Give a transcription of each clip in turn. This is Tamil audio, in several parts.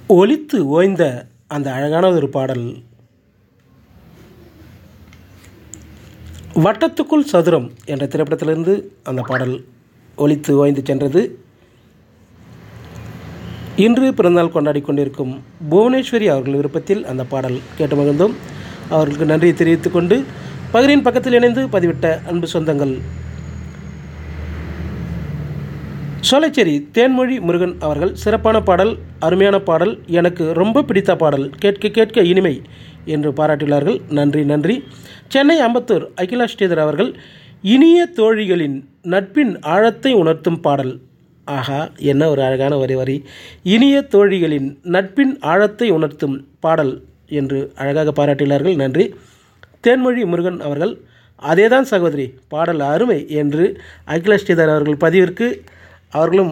ஒலித்து ஓய்ந்த அந்த அழகான ஒரு பாடல் வட்டத்துக்குள் சதுரம் என்ற திரைப்படத்திலிருந்து அந்த பாடல் ஒலித்து ஓய்ந்து சென்றது இன்று பிறந்தநாள் கொண்டாடி கொண்டிருக்கும் புவனேஸ்வரி அவர்கள் விருப்பத்தில் அந்த பாடல் கேட்டு மகிழ்ந்தோம் அவர்களுக்கு நன்றியை தெரிவித்துக் கொண்டு பகிரின் பக்கத்தில் இணைந்து பதிவிட்ட அன்பு சொந்தங்கள் சோலைச்சேரி தேன்மொழி முருகன் அவர்கள் சிறப்பான பாடல் அருமையான பாடல் எனக்கு ரொம்ப பிடித்த பாடல் கேட்க கேட்க இனிமை என்று பாராட்டியுள்ளார்கள் நன்றி நன்றி சென்னை அம்பத்தூர் அகிலா ஸ்ரீதர் அவர்கள் இனிய தோழிகளின் நட்பின் ஆழத்தை உணர்த்தும் பாடல் ஆஹா என்ன ஒரு அழகான வரி வரி இனிய தோழிகளின் நட்பின் ஆழத்தை உணர்த்தும் பாடல் என்று அழகாக பாராட்டியுள்ளார்கள் நன்றி தேன்மொழி முருகன் அவர்கள் அதேதான் சகோதரி பாடல் அருமை என்று அகில ஸ்ரீதர் அவர்கள் பதிவிற்கு அவர்களும்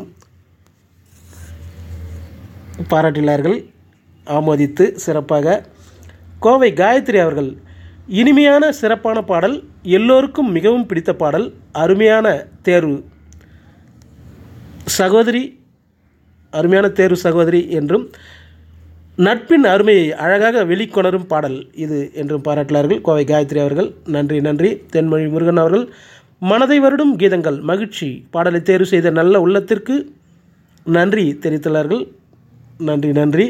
பாராட்டினார்கள் ஆமோதித்து சிறப்பாக கோவை காயத்ரி அவர்கள் இனிமையான சிறப்பான பாடல் எல்லோருக்கும் மிகவும் பிடித்த பாடல் அருமையான தேர்வு சகோதரி அருமையான தேர்வு சகோதரி என்றும் நட்பின் அருமையை அழகாக வெளிக்கொணரும் பாடல் இது என்றும் பாராட்டினார்கள் கோவை காயத்ரி அவர்கள் நன்றி நன்றி தென்மொழி முருகன் அவர்கள் மனதை வருடும் கீதங்கள் மகிழ்ச்சி பாடலை தேர்வு செய்த நல்ல உள்ளத்திற்கு நன்றி தெரிவித்துள்ளார்கள் நன்றி நன்றி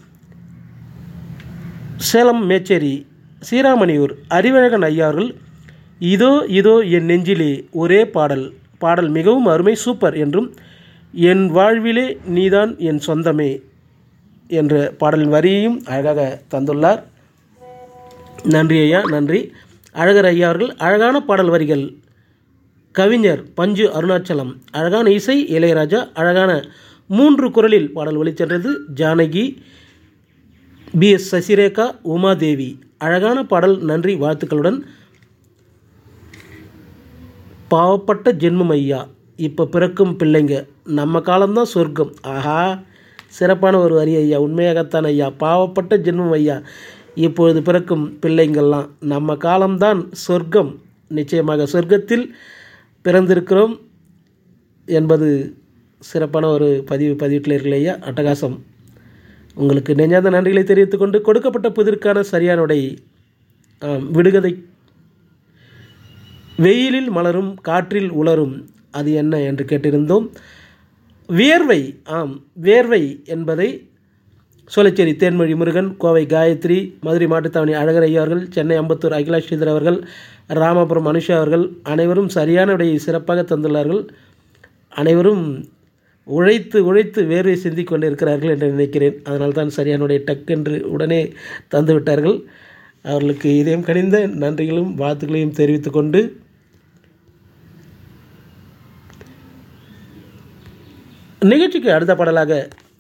சேலம் மேச்சேரி சீராமணியூர் அறிவழகன் ஐயா அவர்கள் இதோ இதோ என் நெஞ்சிலே ஒரே பாடல் பாடல் மிகவும் அருமை சூப்பர் என்றும் என் வாழ்விலே நீதான் என் சொந்தமே என்ற பாடலின் வரியையும் அழகாக தந்துள்ளார் நன்றி ஐயா நன்றி அழகர் ஐயா அவர்கள் அழகான பாடல் வரிகள் கவிஞர் பஞ்சு அருணாச்சலம் அழகான இசை இளையராஜா அழகான மூன்று குரலில் பாடல் ஒளிச்சென்றது ஜானகி பி எஸ் சசிரேகா உமாதேவி அழகான பாடல் நன்றி வாழ்த்துக்களுடன் பாவப்பட்ட ஜென்மம் ஐயா இப்போ பிறக்கும் பிள்ளைங்க நம்ம காலம்தான் சொர்க்கம் ஆஹா சிறப்பான ஒரு வரி ஐயா உண்மையாகத்தான் ஐயா பாவப்பட்ட ஜென்மம் ஐயா இப்பொழுது பிறக்கும் பிள்ளைங்கள்லாம் நம்ம காலம்தான் சொர்க்கம் நிச்சயமாக சொர்க்கத்தில் பிறந்திருக்கிறோம் என்பது சிறப்பான ஒரு பதிவு பதிவிட்டுள்ளீர்கள் ஐயா அட்டகாசம் உங்களுக்கு நெஞ்சார்ந்த நன்றிகளை தெரிவித்துக் கொண்டு கொடுக்கப்பட்ட புதிர்க்கான சரியான உடை விடுகதை வெயிலில் மலரும் காற்றில் உலரும் அது என்ன என்று கேட்டிருந்தோம் வியர்வை ஆம் வேர்வை என்பதை சோலைச்சேரி தேன்மொழி முருகன் கோவை காயத்ரி மதுரை மாட்டுத்தாவணி அழகர் ஐயா அவர்கள் சென்னை அம்பத்தூர் அகிலா ஸ்ரீதர் அவர்கள் ராமபுரம் அனுஷா அவர்கள் அனைவரும் சரியான விடையை சிறப்பாக தந்துள்ளார்கள் அனைவரும் உழைத்து உழைத்து வேர்வை சிந்திக் கொண்டு இருக்கிறார்கள் என்று நினைக்கிறேன் அதனால் தான் சரியானுடைய டக்கென்று உடனே தந்து விட்டார்கள் அவர்களுக்கு இதயம் கணிந்த நன்றிகளும் வாழ்த்துக்களையும் தெரிவித்துக் கொண்டு நிகழ்ச்சிக்கு அடுத்த பாடலாக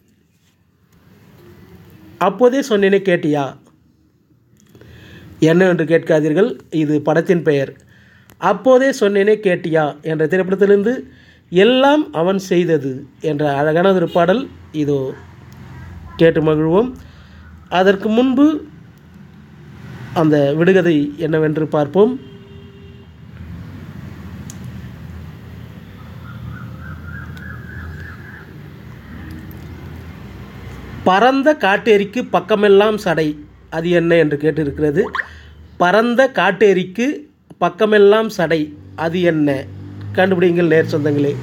அப்போதே சொன்னேனே கேட்டியா என்னவென்று கேட்காதீர்கள் இது படத்தின் பெயர் அப்போதே சொன்னேனே கேட்டியா என்ற திரைப்படத்திலிருந்து எல்லாம் அவன் செய்தது என்ற அழகான ஒரு பாடல் இதோ கேட்டு மகிழ்வோம் அதற்கு முன்பு அந்த விடுகதை என்னவென்று பார்ப்போம் பரந்த காட்டேரிக்கு பக்கமெல்லாம் சடை அது என்ன என்று கேட்டிருக்கிறது பரந்த காட்டேரிக்கு பக்கமெல்லாம் சடை அது என்ன கண்டுபிடிங்கள் நேர் சொந்தங்களே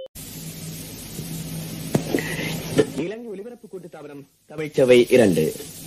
இலங்கை ஒலிபரப்பு கூட்டு தாபனம் தமிழ்ச்சவை இரண்டு